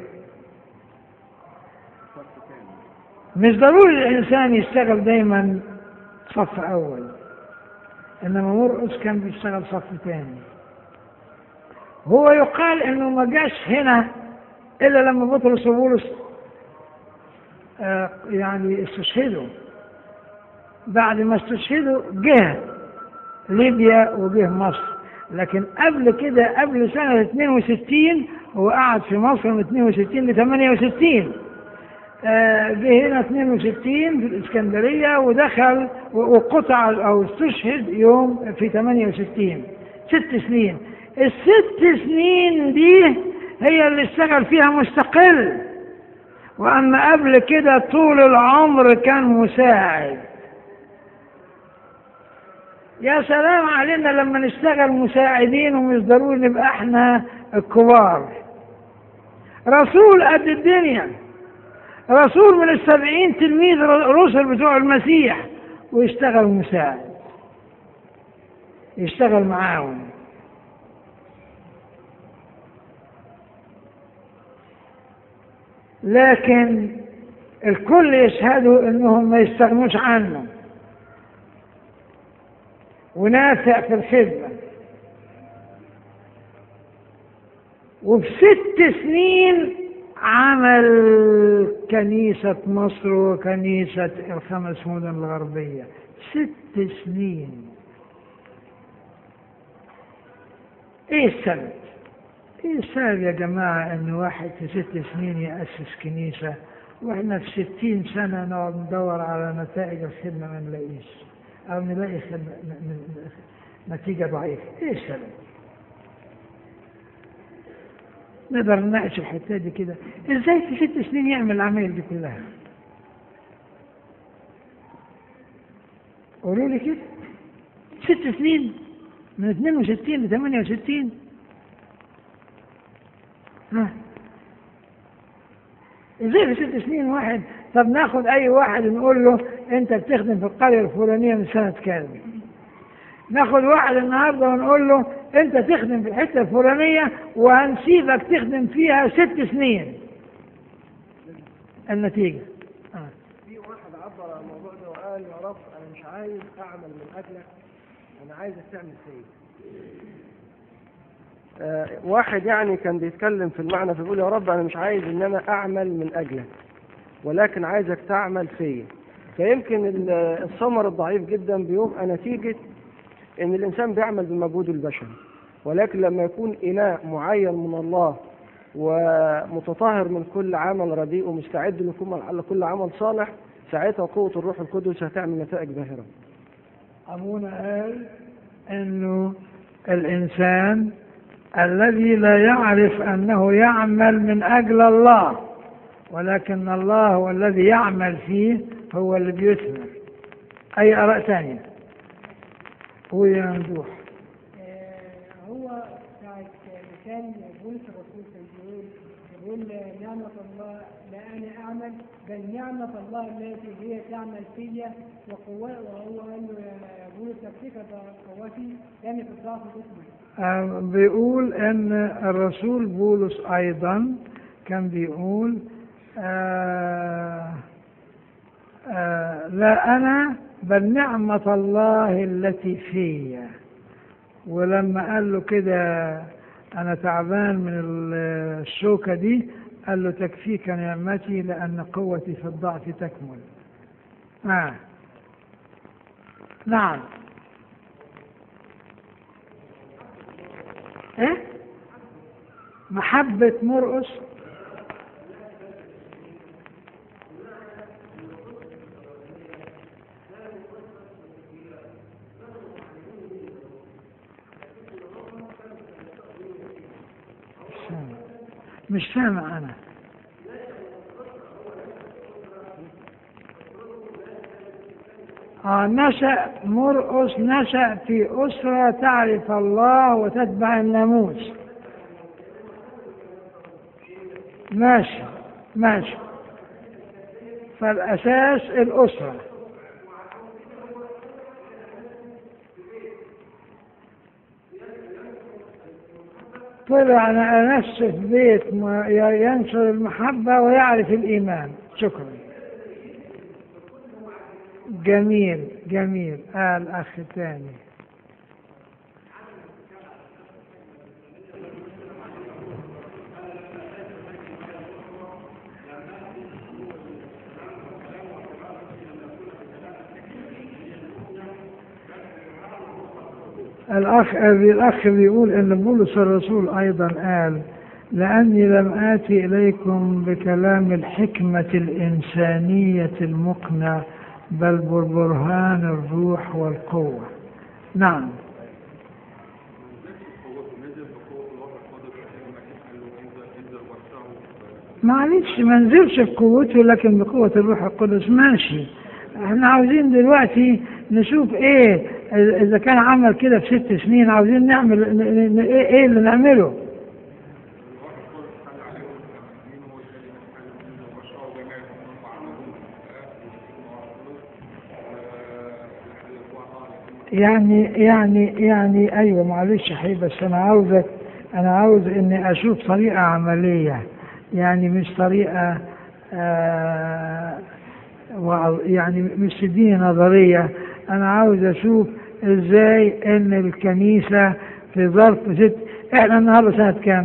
مش ضروري الانسان يشتغل دايما صف اول انما مرقس كان بيشتغل صف ثاني هو يقال انه ما جاش هنا الا لما بطرس وبولس آه، يعني استشهدوا بعد ما استشهدوا جه ليبيا وجه مصر لكن قبل كده قبل سنة 62 هو قعد في مصر من 62 ل 68 آه، جه هنا 62 في الإسكندرية ودخل و- وقطع أو استشهد يوم في 68 ست سنين الست سنين دي هي اللي اشتغل فيها مستقل وأما قبل كده طول العمر كان مساعد يا سلام علينا لما نشتغل مساعدين ومش ضروري نبقى احنا الكبار رسول قد الدنيا رسول من السبعين تلميذ رسل بتوع المسيح ويشتغل مساعد يشتغل معاهم لكن الكل يشهدوا انهم ما يستغنوش عنه ونافع في الخدمة وفي ست سنين عمل كنيسة مصر وكنيسة الخمس مدن الغربية ست سنين ايه السبب ايه السبب يا جماعة ان واحد في ست سنين يأسس كنيسة واحنا في ستين سنة نقعد ندور على نتائج الخدمة ما نلاقيش او نلاقي خدمة ن- ن- نتيجة ضعيفة ايه السبب نقدر نناقش الحتة دي كده ازاي في ست سنين يعمل العمايل دي كلها قولوا لي كده ست سنين من 62 ل 68 ها ازاي في ست سنين واحد طب ناخد اي واحد نقول له انت بتخدم في القريه الفلانيه من سنه كام ناخد واحد النهارده ونقول له انت تخدم في الحته الفلانيه وهنسيبك تخدم فيها ست سنين النتيجه آه. في واحد عبر عن الموضوع ده وقال يا رب انا مش عايز اعمل من اجلك انا عايزك تعمل فيا آه واحد يعني كان بيتكلم في المعنى فبيقول يا رب انا مش عايز ان انا اعمل من اجلك ولكن عايزك تعمل فيا فيمكن ال- الثمر الضعيف جدا بيبقى نتيجة ان الانسان بيعمل بمجهوده البشري ولكن لما يكون اناء معين من الله ومتطهر من كل عمل رديء ومستعد لكم- لكل عمل صالح ساعتها قوة الروح القدس هتعمل نتائج باهرة أبونا قال أنه الإنسان الذي لا يعرف أنه يعمل من أجل الله ولكن الله هو الذي يعمل فيه هو اللي بيثمر أي آراء ثانية هو يا ممدوح آه، هو ساعة كان بولس الرسول كان بيقول بيقول نعمة الله لا أنا أعمل بل نعمة الله التي هي تعمل فيا وقوة وهو قال له يا بولس نفسك قوتي يعني في الضعف تكمل آه، بيقول ان الرسول بولس ايضا كان بيقول آه آه لا انا بل نعمة الله التي فيا ولما قال له كده انا تعبان من ال- الشوكة دي قال له تكفيك نعمتي لان قوتي في الضعف تكمل آه. نعم ايه محبة مرقس مش سامع. مش سامع انا آه نشأ مرقس نشأ في أسرة تعرف الله وتتبع الناموس ماشي ماشي فالأساس الأسرة طلع على نفسه في بيت ما- ينشر المحبة ويعرف الإيمان شكرا جميل جميل قال أخ تاني الأخ الأخ بيقول إن بولس الرسول أيضا قال لأني لم آتي إليكم بكلام الحكمة الإنسانية المقنع بل ببرهان الروح والقوة نعم معلش ما نزلش بقوته لكن بقوة الروح القدس ماشي احنا عاوزين دلوقتي نشوف ايه اذا كان عمل كده في ست سنين عاوزين نعمل ن- ن- ايه إيه اللي نعمله يعني يعني يعني ايوه معلش يا حبيبي بس انا عاوزك انا عاوز اني اشوف طريقه عمليه يعني مش طريقه آه وعظ- يعني مش تديني نظريه انا عاوز اشوف ازاي ان الكنيسه في ظرف ست احنا النهارده سنه كام؟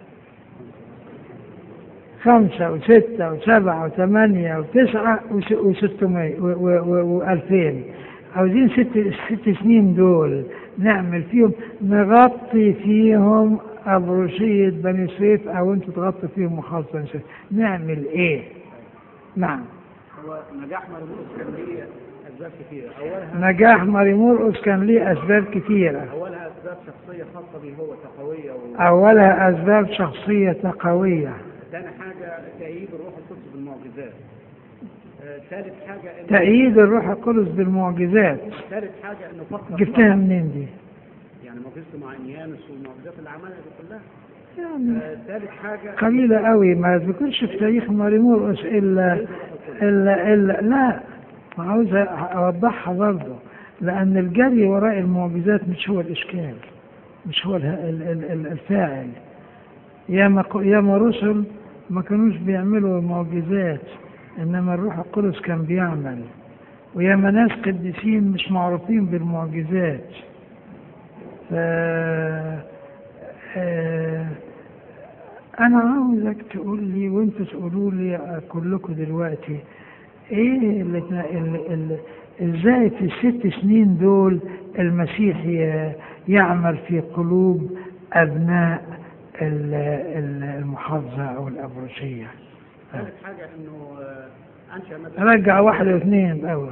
خمسة وستة وسبعة وثمانية وتسعة وس- وستمية و- و- و- وألفين عاوزين ست ست سنين دول نعمل فيهم نغطي فيهم أبروشية بني سويف أو أنتوا تغطوا فيهم محافظة بني سويف نعمل إيه؟ نعم هو نجاح مرموز كان ليه اسباب كثيره اولها نجاح ماري مرقس كان ليه أسباب كثيرة اولها اسباب شخصيه خاصه به هو تقويه و... أولها أسباب شخصية قوية ثاني حاجه تأييد الروح القدس بالمعجزات آه، ثالث حاجه انه تأييد الروح القدس بالمعجزات ثالث حاجه انه فكر جبتها منين دي؟ يعني معجزته مع انيانوس والمعجزات اللي عملها دي كلها يعني آه، ثالث حاجه قليلة قوي ما ذكرش في تاريخ ماري مرقس إلا إلا إلا لا ما عاوز أوضحها برضه لأن الجري وراء المعجزات مش هو الإشكال مش هو اله- ال- ال- ال- الفاعل ياما ق- ياما رسل ما كانوش بيعملوا معجزات إنما الروح القدس كان بيعمل وياما ناس قديسين مش معروفين بالمعجزات ف آه، أنا عاوزك تقول لي وأنتوا تقولوا لي كلكم دلوقتي إيه اللي اللي اللي إزاي في الست سنين دول المسيح ي- يعمل في قلوب أبناء ال- ال- المحافظة أو الأبروشية ثالث حاجة إنه آه، أنشأ مدرسة رجع واحد واثنين الأول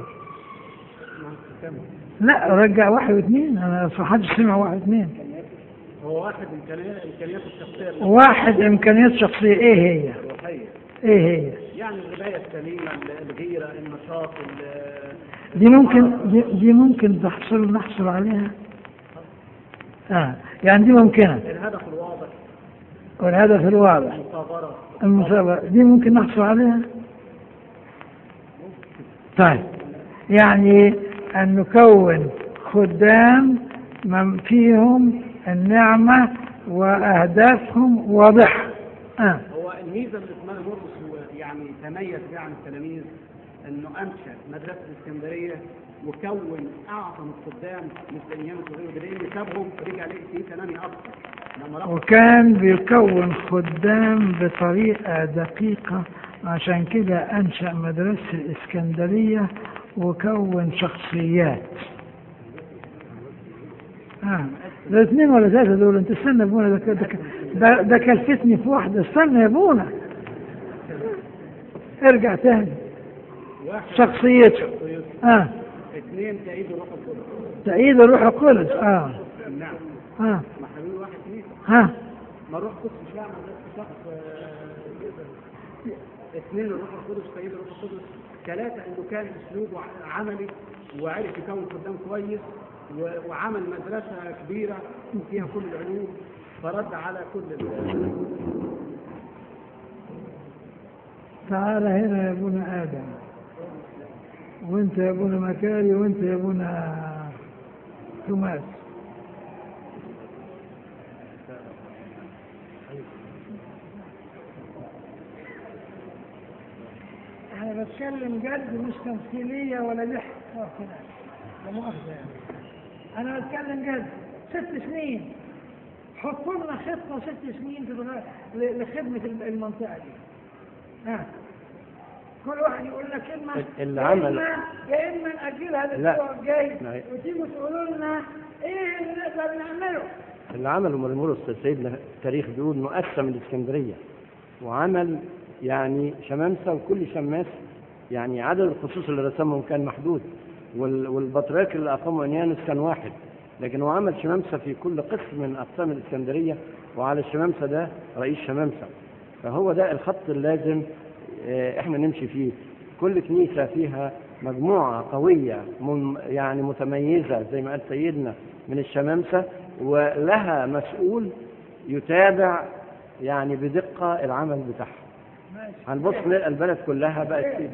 لا رجع واحد واثنين أنا أصل محدش سمع واحد واثنين هو واحد إمكانيات إمكانياته الشخصية واحد إمكانيات شخصية إيه هي؟ الروحية إيه هي؟ يعني الغاية السليمة الغيرة النشاط ال- دي ممكن دي, دي ممكن تحصل نحصل عليها اه يعني دي ممكنة الهدف الواضح والهدف الواضح المثابرة المسابقة دي ممكن نحصل عليها طيب يعني أن نكون خدام من فيهم النعمة وأهدافهم واضحة آه. هو الميزة اللي اسمها مرقس هو يعني تميز بها عن التلاميذ انه انشا مدرسة الاسكندرية وكون اعظم الخدام مثل ايام الصغير لان سابهم رجع لقي كنيسة نامية اكثر لما راح وكان بيكون خدام بطريقة دقيقة عشان كده أنشأ مدرسة الإسكندرية وكون شخصيات آه. ده اثنين ولا ثلاثة دول انت استنى يا ابونا ده ده, ده, ده كلفتني في واحدة استنى يا ابونا ارجع تاني واحد شخصيته اه اثنين تأييد الروح القدس تأييد الروح القدس اه نعم اه ما احنا بنقول واحد كنيسة ها ما الروح القدس مش يعمل بس شخص آه، اثنين الروح القدس تأييد الروح القدس ثلاثة انه كان اسلوبه ع- عملي وعرف يكون خدام كويس و- وعمل مدرسة كبيرة فيها كل العلوم فرد على كل ال- تعال هنا يا ابونا آدم وانت يا ابونا مكاري وانت يا ابونا توماس انا بتكلم جد مش تمثيلية ولا ضحك واختلاف لا مؤاخذة يعني انا بتكلم جد ست سنين حطوا لنا خطة ست سنين تبقى ل- لخدمة الم- المنطقة دي ها كل واحد يقول لنا كلمة اللي يا عمل- إما- يا إما نأجلها لا. الأسبوع الجاي لا. وتيجوا تقولوا لنا إيه اللي نقدر نعمله اللي عمله مرمورس سيدنا التاريخ بيقول انه قسم الاسكندريه وعمل يعني شمامسه وكل شماس يعني عدد الخصوص اللي رسمهم كان محدود وال- والبطريرك اللي اقامه انيانوس كان واحد لكن هو عمل شمامسه في كل قسم من اقسام الاسكندريه وعلى الشمامسه ده رئيس شمامسه فهو ده الخط اللازم آه، احنا نمشي فيه كل كنيسه فيها مجموعه قويه من يعني متميزه زي ما قال سيدنا من الشمامسه ولها مسؤول يتابع يعني بدقه العمل بتاعها هنبص نلقى البلد كلها بقت كده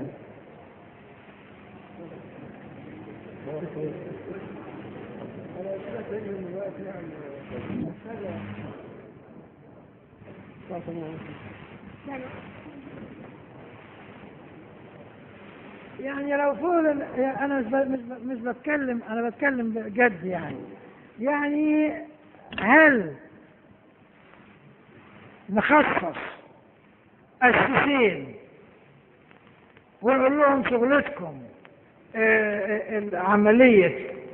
يعني لو فوق ال- انا مش ب- مش ب- مش بتكلم انا بتكلم بجد يعني يعني هل نخصص السيسين ونقول لهم شغلتكم آه، آه، عملية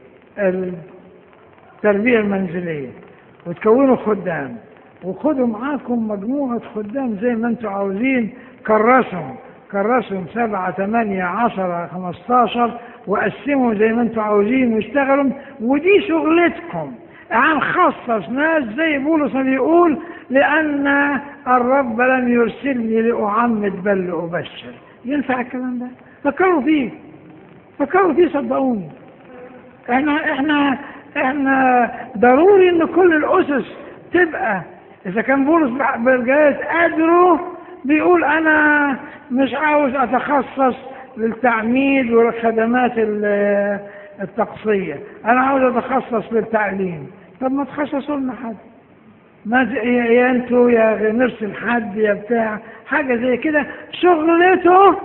التربية المنزلية وتكونوا خدام وخدوا معاكم مجموعة خدام زي ما انتم عاوزين كرسهم كرسهم سبعة ثمانية عشرة خمستاشر وقسموا زي ما انتم عاوزين واشتغلوا ودي شغلتكم هنخصص ناس زي بولس ما بيقول لأن الرب لم يرسلني لأعمد بل لأبشر ينفع الكلام ده؟ فكروا فيه فكروا فيه صدقوني احنا احنا احنا ضروري ان كل الاسس تبقى اذا كان بولس بالجهاز قادره بيقول انا مش عاوز اتخصص للتعميد والخدمات ال- التقصية أنا عاوز أتخصص في التعليم طب ما تخصصوا لنا حد ما ت- يا يا انتوا يا نرسم حد يا بتاع حاجة زي كده شغلته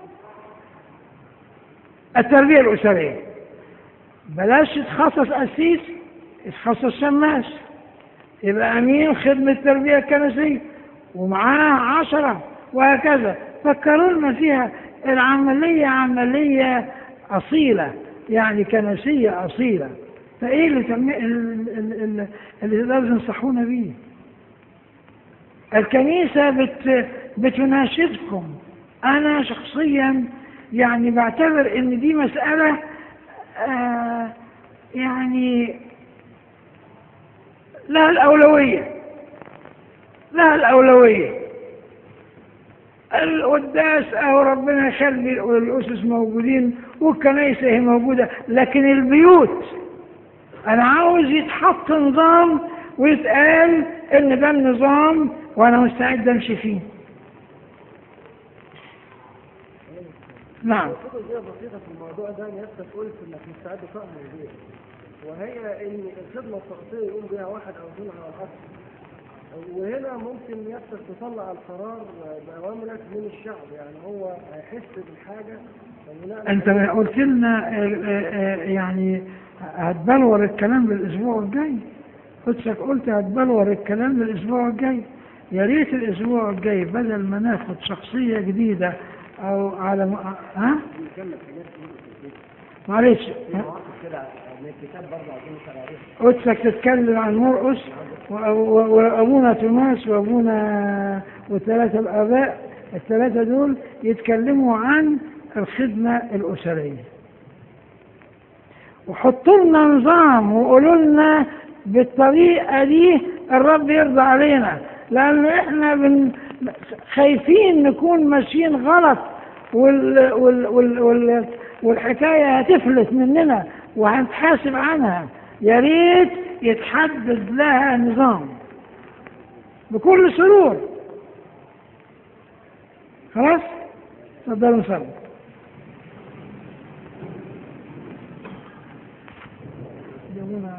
التربية الأسرية بلاش يتخصص أسيس يتخصص شماس يبقى أمين خدمة التربية الكنسية ومعاه عشرة وهكذا فكروا لنا فيها العملية عملية أصيلة يعني كنسية أصيلة فإيه اللي, تم... ال- ال- ال- اللي لازم ينصحونا بيه الكنيسة بت... بتناشدكم أنا شخصيا يعني بعتبر إن دي مسألة آه يعني لها الأولوية لها الأولوية القداس أو ربنا يخلي الأسس موجودين والكنائس هي موجودة لكن البيوت أنا عاوز يتحط نظام ويتقال إن ده النظام وأنا مستعد أمشي فيه نعم نقطة زي بسيطة في الموضوع ده ان انت قلت انك مستعد تأمر بيه وهي ان الخدمة الشخصية يقوم بها واحد او اثنين على الاكثر وهنا ممكن يحصل تطلع القرار بأوامرك من الشعب يعني هو هيحس بالحاجة وبناء أنت قلت لنا آه، آه، آه، يعني هتبلور الكلام بالأسبوع الجاي قدسك قلت هتبلور الكلام بالأسبوع الجاي يا ريت الأسبوع الجاي بدل ما ناخد شخصية جديدة أو على م... ها؟ معلش مواقف كده من الكتاب برضه عايزين نقرا قدسك تتكلم عن مرقس و- و- وابونا توماس وابونا وثلاثه الاباء الثلاثه دول يتكلموا عن الخدمه الاسريه وحطوا لنا نظام وقولوا لنا بالطريقه دي الرب يرضى علينا لانه احنا بن خايفين نكون ماشيين غلط وال وال وال وال والحكايه هتفلت مننا وهنتحاسب عنها يا ريت يتحدد لها نظام بكل سرور خلاص تفضلوا نصلي جابونا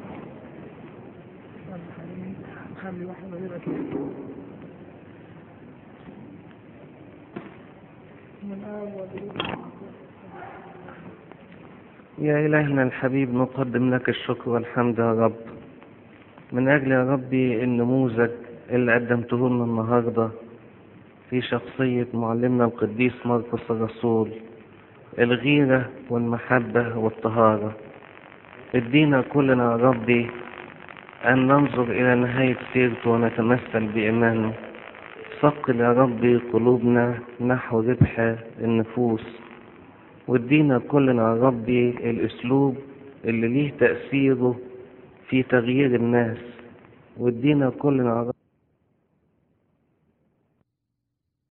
خلي واحد غير أكيد من أول يا إلهنا الحبيب نقدم لك الشكر والحمد يا رب من أجل يا ربي النموذج اللي قدمته لنا النهاردة في شخصية معلمنا القديس مرقس الرسول الغيرة والمحبة والطهارة ادينا كلنا يا ربي أن ننظر إلى نهاية سيرته ونتمثل بإيمانه ثقل يا ربي قلوبنا نحو ربح النفوس وادينا كلنا يا ربي الاسلوب اللي ليه تأثيره في تغيير الناس وادينا كلنا يا